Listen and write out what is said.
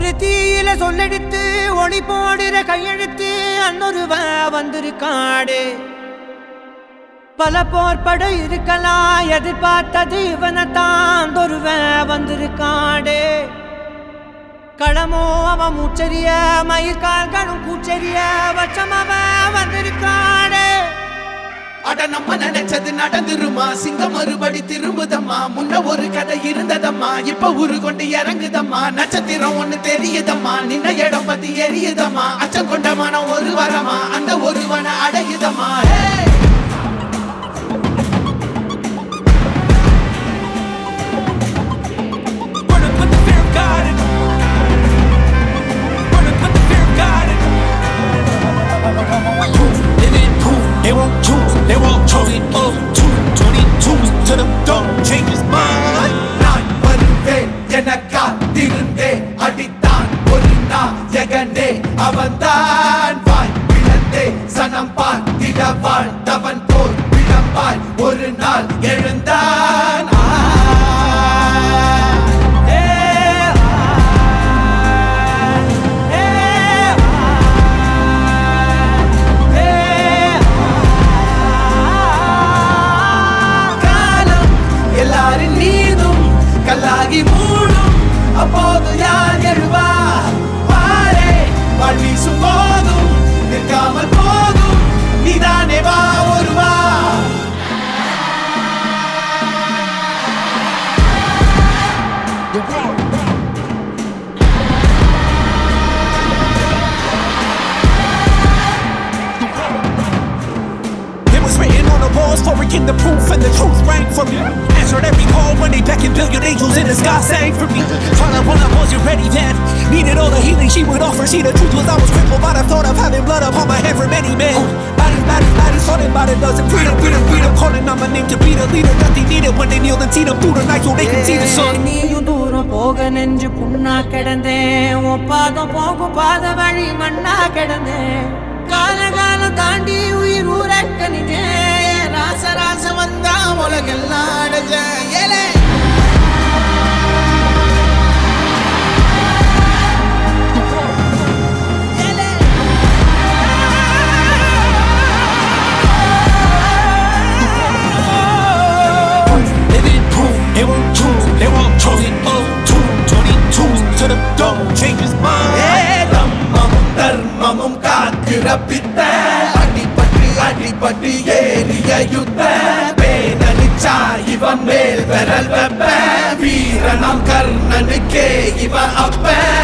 ஒரு தீயில சொல்லெடுத்து ஒளி போடுற கையெழுத்து அன்னொருவ வந்திருக்காடு பல போர்பட இருக்கலாம் எதிர்பார்த்தது இவனைத்தான் ஒருவ வந்திருக்காடு களமோ அவன் மூச்சரிய மயிர்கால்களும் கூச்சரிய வச்சம் அவன் வந்திருக்காடு அட நம்ம நினைச்சது நடந்துருமா சிங்கம் மறுபடி திரும்புதம்மா முன்ன ஒரு கதை இருந்ததம்மா இப்ப உரு கொண்டு இறங்குதம்மா நட்சத்திரம் ஒண்ணு தெரியுதம்மா நின்ன இடம் பத்தி எரியுதம்மா அச்சம் கொண்ட மனம் ஒரு வரமா அந்த ஒருவனை அடையுதம்மா Hey! Running with the fear of God. in- Running with the fear of God. in- Living proof, they won't choose, they won't choose it up. Two, 22 to the door, change his mind. நான் வருவேன் என காத்திருந்தேன் அடித்தான் ஒரு நாயகனே அவன்தான் வாய் பிளந்தே சனம் பார்த்திட வாழ்ந்தவன் போல் விளம்பாய் ஒரு நாள் எழுந்தான் ஆ. ஏ ஏ காலம் எல்லாரின் மீதும் கல்லாகி மூடும் அப்போது யார் எழுவா பாரே வாழ் வீசும் போதும் நிற்காமல் போதும் நீதானே வா ஒருவா It was written on the walls for a king the proof and the truth rang for me. Answered every call when they beckoned billion angels in the sky sang for me. Father, when I wasn't ready then, needed all the healing she would offer. See, the truth was I was crippled by the thought of having blood upon my head for many men. Bodies, bodies, bodies, falling by the dozen. Freedom, freedom, freedom, calling on my name to be the leader that they needed when they kneeled and seen them through the night so they can see the sun. நீயும் தூரம் போக நெஞ்சு புண்ணா கிடந்தேன் உன் பாதம் போகும் பாத வழி மண்ணா கிடந்தேன் காலகாலம் தாண்டி உயிர் ஊரக்கணிதேன் ராச ராச வந்தா உலகெல்லாம் அடைஞ்ச ஏலே ஏலே. Living proof, they won't choose, they won't choose it up. Two, 22 to the door, change his mind. தம்மமும் தர்மமும் காக்கிற பித்த அடிபட்டு அடிபட்டு ஏறிய யுத்த பேனலிச்சா இவன் மேல் விரல் வெப்ப வீரனாம் கர்ணனுக்கே இவன் அப்ப